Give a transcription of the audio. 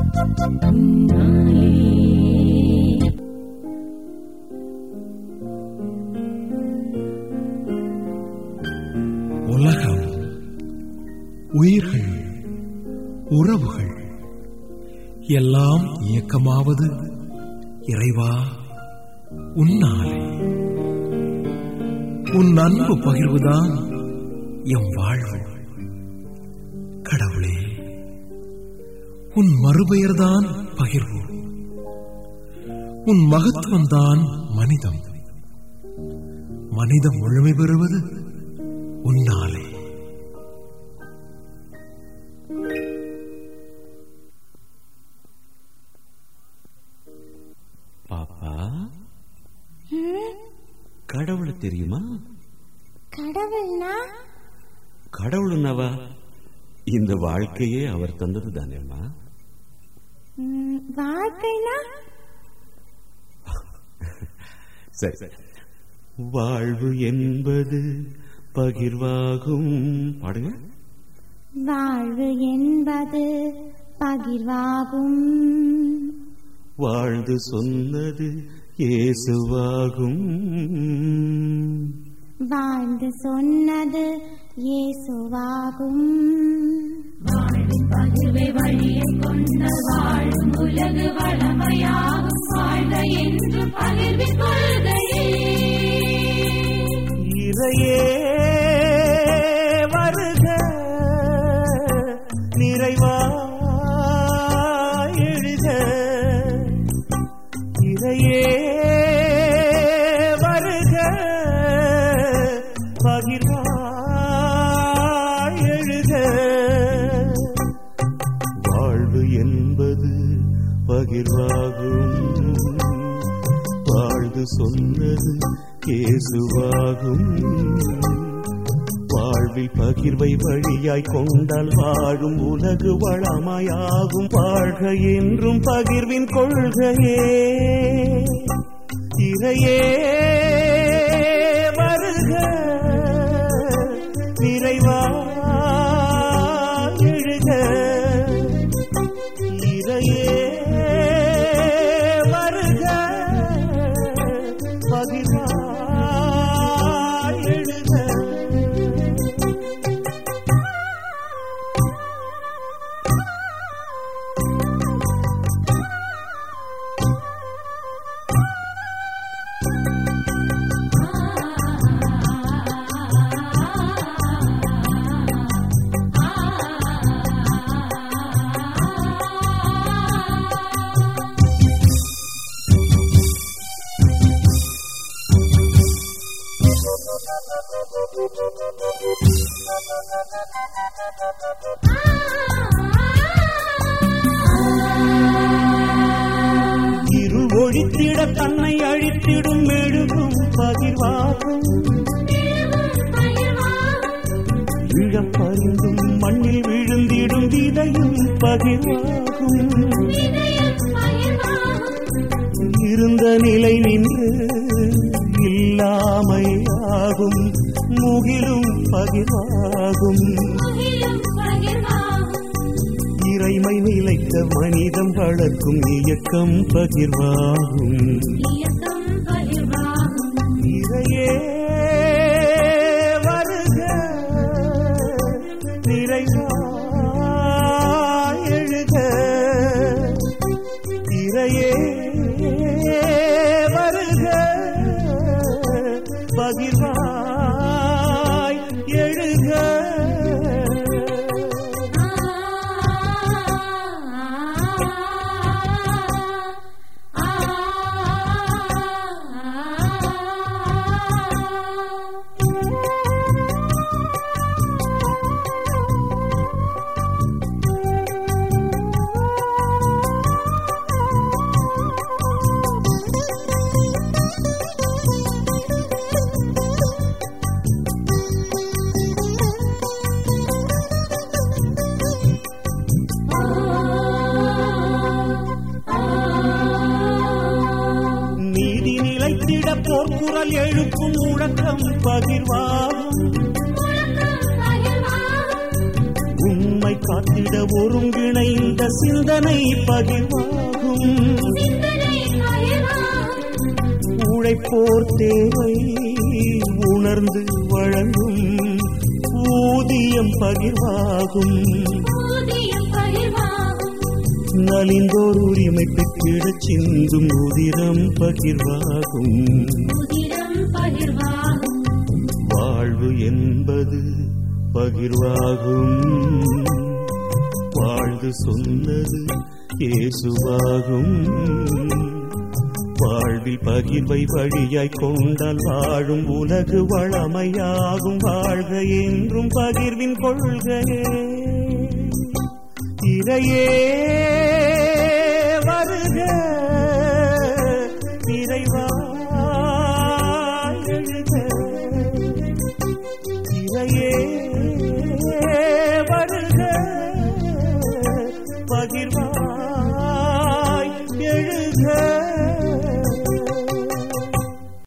உலகம் உயிர்கள் உறவுகள் எல்லாம் இயக்கமாவது இறைவா உன்னாலே உன் அன்பு பகிர்வுதான் எம் வாழ்வு கடவுளே உன் மறுபெயர்தான் பகிர்வு உன் மகத்துவம்தான் மனிதம் மனிதம் முழுமை பெறுவது உன்னாலே பாப்பா கடவுளை தெரியுமா கடவுள்னா கடவுள்னவா இந்த வாழ்க்கையே அவர் தந்தது தானேம்மா ம், வாழ்க்கைனா சரி வாழ்வு என்பது பகிர்வாகும் பாடுங்க வாழ்வு என்பது பகிர்வாகும் வாழ்ந்து சொன்னது இயேசுவாகும் வாழ்ந்து சொன்னது இயேசுவாகும் இறையே வருக நிறைவா எழுக இறையே வருக பகிர்வா எழுக வாழ்வு என்பது பகிர்வாகும் வாழ்ந்து சொன்னது இயேசுவாகும் வாழ்வில் பகிர்வை வழியாய் கொண்டால் வாழும் உலகு வளமாயாகும் வாழ்க என்றும் பகிர்வின் கொள்கையே இறையே வருக நிறைவா எழுக இறையே வருக பகிர்வா எழுக இருள் ஒழித்திட தன்னை அழித்திடும் மெழுகும் பகிர்வாகும் இழப்பறிந்தும் மண்ணில் விழுந்திடும் விதையும் பகிர்வாகும் இருந்த நிலை நின்று இல்லாமையாகும் முகிலும் பகிர்வாகும் இறைமை நிலைத்த மனிதம் வளர்க்கும் இயக்கம் பகிர்வாகும் இறையே வருக நிறைவா எழுக இறையே வருக பகிர்வாய் எழுக நீதி நிலைத்திட போர்க்குரல் எழுப்பும் முழக்கம் பகிர்வாகும் உண்மை காத்திட ஒருங்கிணைந்த சிந்தனை பகிர்வாகும் உழைப்போர் தேவை உணர்ந்து வழங்கும் ஊதியம் பகிர்வாகும் நலிந்தோர் உரிமை பெற்றிடச் சிந்தும் உதிரம் பகிர்வாகும் வாழ்வு என்பது பகிர்வாகும் வாழ்ந்து சொன்னது இயேசுவாகும் வாழ்வில் பகிர்வை வழியாய் கொண்டால் வாழும் உலகு வளமையாகும் வாழ்க என்றும் பகிர்வின் கொள்கையே இறையே வருக இறைவா எழுக இறையே வருக பகிர்வா